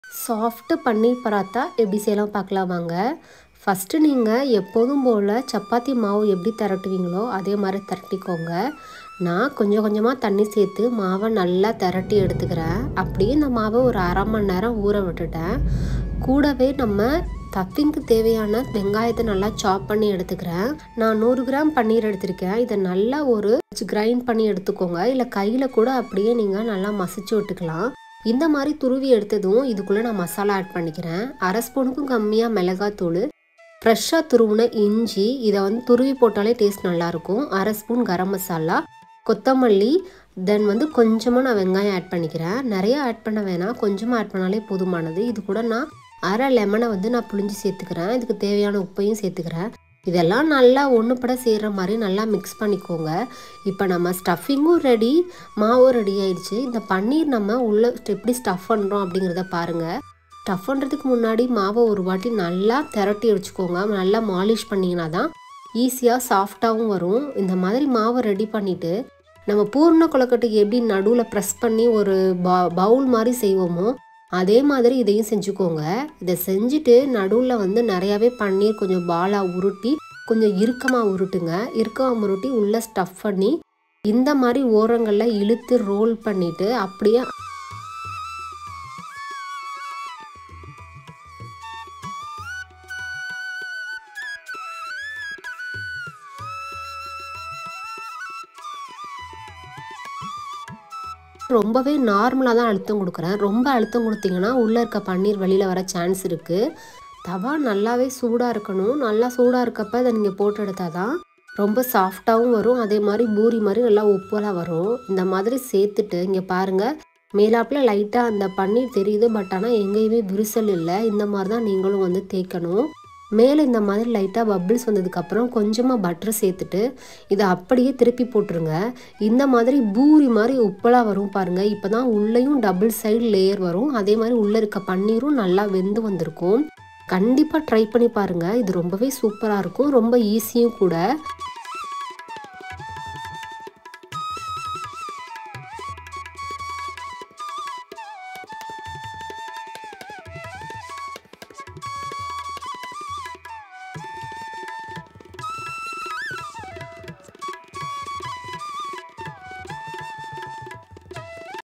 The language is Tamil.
சாஃப்ட்டு பன்னீர் பராத்தா எப்படி செய்யலாம் பார்க்கலாம் வாங்க ஃபஸ்ட்டு நீங்கள் எப்போதும் போல் சப்பாத்தி மாவு எப்படி திரட்டுவீங்களோ அதே மாதிரி திரட்டிக்கோங்க நான் கொஞ்சம் கொஞ்சமாக தண்ணி சேர்த்து மாவை நல்லா திரட்டி எடுத்துக்கிறேன் அப்படியே இந்த மாவை ஒரு அரை மணி நேரம் ஊற விட்டுட்டேன் கூடவே நம்ம தப்பிங்க்கு தேவையான வெங்காயத்தை நல்லா சாப் பண்ணி எடுத்துக்கிறேன் நான் நூறு கிராம் பன்னீர் எடுத்திருக்கேன் இதை நல்லா ஒரு கிரைண்ட் பண்ணி எடுத்துக்கோங்க இல்லை கையில் கூட அப்படியே நீங்கள் நல்லா மசிச்சு விட்டுக்கலாம் இந்த மாதிரி துருவி எடுத்ததும் இதுக்குள்ளே நான் மசாலா ஆட் பண்ணிக்கிறேன் அரை ஸ்பூனுக்கும் கம்மியாக மிளகாத்தூள் ஃப்ரெஷ்ஷாக துருவின இஞ்சி இதை வந்து துருவி போட்டாலே டேஸ்ட் நல்லாயிருக்கும் அரை ஸ்பூன் கரம் மசாலா கொத்தமல்லி தென் வந்து கொஞ்சமாக நான் வெங்காயம் ஆட் பண்ணிக்கிறேன் நிறைய ஆட் பண்ண வேணாம் கொஞ்சமாக ஆட் பண்ணாலே போதுமானது இது கூட நான் அரை லெமனை வந்து நான் புளிஞ்சு சேர்த்துக்கிறேன் இதுக்கு தேவையான உப்பையும் சேர்த்துக்கிறேன் இதெல்லாம் நல்லா ஒன்றுப்பட செய்கிற மாதிரி நல்லா மிக்ஸ் பண்ணிக்கோங்க இப்போ நம்ம ஸ்டஃபிங்கும் ரெடி மாவும் ரெடி ஆயிடுச்சு இந்த பன்னீர் நம்ம உள்ளே எப்படி ஸ்டஃப் பண்ணுறோம் அப்படிங்கிறத பாருங்கள் ஸ்டஃப் பண்ணுறதுக்கு முன்னாடி மாவை ஒரு வாட்டி நல்லா திரட்டி வச்சுக்கோங்க நல்லா மாலிஷ் பண்ணிங்கன்னா தான் ஈஸியாக சாஃப்டாகவும் வரும் இந்த மாதிரி மாவை ரெடி பண்ணிவிட்டு நம்ம பூர்ண கொலக்கட்டைக்கு எப்படி நடுவில் ப்ரெஸ் பண்ணி ஒரு ப பவுல் மாதிரி செய்வோமோ அதே மாதிரி இதையும் செஞ்சுக்கோங்க இதை செஞ்சுட்டு நடுவில் வந்து நிறையாவே பன்னீர் கொஞ்சம் பாலாக உருட்டி கொஞ்சம் இறுக்கமாக உருட்டுங்க இறுக்கமாக உருட்டி உள்ளே ஸ்டஃப் பண்ணி இந்த மாதிரி ஓரங்களில் இழுத்து ரோல் பண்ணிவிட்டு அப்படியே ரொம்பவே நார்மலாக தான் அழுத்தம் கொடுக்குறேன் ரொம்ப அழுத்தம் கொடுத்தீங்கன்னா உள்ளே இருக்க பன்னீர் வெளியில் வர சான்ஸ் இருக்குது தவா நல்லாவே சூடாக இருக்கணும் நல்லா சூடாக இருக்கப்ப அதை நீங்கள் போட்டு எடுத்தால் தான் ரொம்ப சாஃப்டாகவும் வரும் அதே மாதிரி பூரி மாதிரி நல்லா உப்பலாக வரும் இந்த மாதிரி சேர்த்துட்டு இங்கே பாருங்கள் மேலாப்பில் லைட்டாக அந்த பன்னீர் தெரியுது பட் ஆனால் எங்கேயுமே விரிசல் இல்லை இந்த மாதிரி தான் நீங்களும் வந்து தேய்க்கணும் மேலே இந்த மாதிரி லைட்டாக பபிள்ஸ் வந்ததுக்கப்புறம் கொஞ்சமாக பட்டர் சேர்த்துட்டு இதை அப்படியே திருப்பி போட்டுருங்க இந்த மாதிரி பூரி மாதிரி உப்பலாக வரும் பாருங்கள் இப்போ தான் உள்ளேயும் டபுள் சைடு லேயர் வரும் அதே மாதிரி உள்ளே இருக்க பன்னீரும் நல்லா வெந்து வந்திருக்கும் கண்டிப்பாக ட்ரை பண்ணி பாருங்கள் இது ரொம்பவே சூப்பராக இருக்கும் ரொம்ப ஈஸியும் கூட